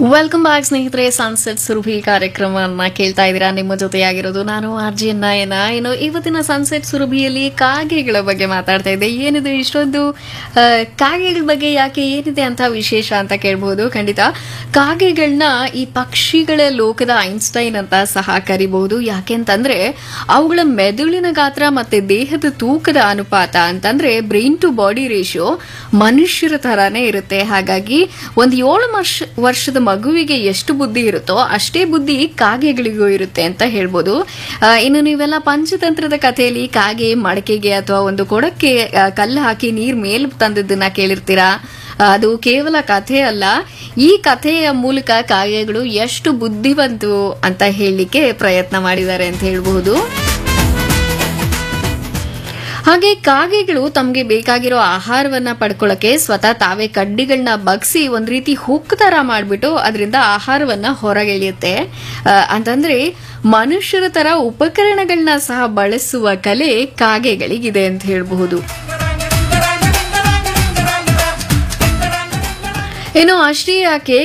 welcome back ಸ್ನೇಹಿತರೆ sunset Surabhi ಕಾರ್ಯಕ್ರಮವನ್ನ ಕೇಳ್ತಾ ಇದ್ದೀರಾ ನಿಮ್ಮ ಜೊತೆಯಾಗಿರೋದು ನಾನು ಆರ್ ಜಿ ನಯನ ಏನು ಇವತ್ತಿನ ಸನ್ಸೆಟ್ ಸುರಭಿಯಲ್ಲಿ ಕಾಗೆಗಳ ಬಗ್ಗೆ ಮಾತಾಡ್ತಾ ಇದ್ದೆ ಏನಿದೆ ಇಷ್ಟೊಂದು ಆ, ಕಾಗೆಗಳ ಬಗ್ಗೆ ಯಾಕೆ ಏನಿದೆ ಅಂತ ವಿಶೇಷ ಅಂತ ಕೇಳಬಹುದು ಖಂಡಿತ ಕಾಗೆಗಳನ್ನ ಈ ಪಕ್ಷಿಗಳ ಲೋಕದ ಐನ್ಸ್ಟೈನ್ ಅಂತ ಸಹ ಕರಿಬಹುದು ಯಾಕೆಂತಂದ್ರೆ ಅವುಗಳ ಮೆದುಳಿನ ಗಾತ್ರ ಮತ್ತೆ ದೇಹದ ತೂಕದ ಅನುಪಾತ ಅಂತಂದ್ರೆ ಬ್ರೈನ್ ಟು ಬಾಡಿ ರೇಷಿಯೋ ಮನುಷ್ಯರ ತರಾನೇ ಇರುತ್ತೆ ಹಾಗಾಗಿ ಒಂದು ಏಳು ವರ್ಷ ವರ್ಷದ ಮಗುವಿಗೆ ಎಷ್ಟು ಬುದ್ಧಿ ಇರುತ್ತೋ ಅಷ್ಟೇ ಬುದ್ಧಿ ಕಾಗೆಗಳಿಗೂ ಇರುತ್ತೆ ಅಂತ ಹೇಳ್ಬೋದು ಆ, ಇನ್ನು ನೀವೆಲ್ಲ ಪಂಚತಂತ್ರದ ಕಥೆಯಲ್ಲಿ ಕಾಗೆ ಮಡಕೆಗೆ ಅಥವಾ ಒಂದು ಕೊಡಕ್ಕೆ ಆ, ಕಲ್ಲು ಹಾಕಿ ನೀರ್ ಮೇಲ್ ತಂದದ್ದನ್ನ ಕೇಳಿರ್ತೀರಾ ಆ, ಅದು ಕೇವಲ ಕಥೆ ಅಲ್ಲ ಈ ಕಥೆಯ ಮೂಲಕ ಕಾಗೆಗಳು ಎಷ್ಟು ಬುದ್ಧಿವಂತು ಅಂತ ಹೇಳಲಿಕ್ಕೆ ಪ್ರಯತ್ನ ಮಾಡಿದ್ದಾರೆ ಅಂತ ಹೇಳ್ಬಹುದು ಹಾಗೆ ಕಾಗೆಗಳು ತಮಗೆ ಬೇಕಾಗಿರೋ ಆಹಾರವನ್ನ ಪಡ್ಕೊಳ್ಳಕ್ಕೆ ಸ್ವತಃ ತಾವೇ ಕಡ್ಡಿಗಳನ್ನ ಬಗ್ಸಿ ಒಂದ್ ರೀತಿ ಹುಕ್ ತರ ಮಾಡ್ಬಿಟ್ಟು ಅದರಿಂದ ಆಹಾರವನ್ನ ಹೊರಗೆಳೆಯುತ್ತೆ ಆ, ಅಂತಂದ್ರೆ ಮನುಷ್ಯರ ತರ ಉಪಕರಣಗಳನ್ನ ಸಹ ಬಳಸುವ ಕಲೆ ಕಾಗೆಗಳಿಗಿದೆ ಅಂತ ಹೇಳಬಹುದು ಇನ್ನು ಅಷ್ಟೇ ಯಾಕೆ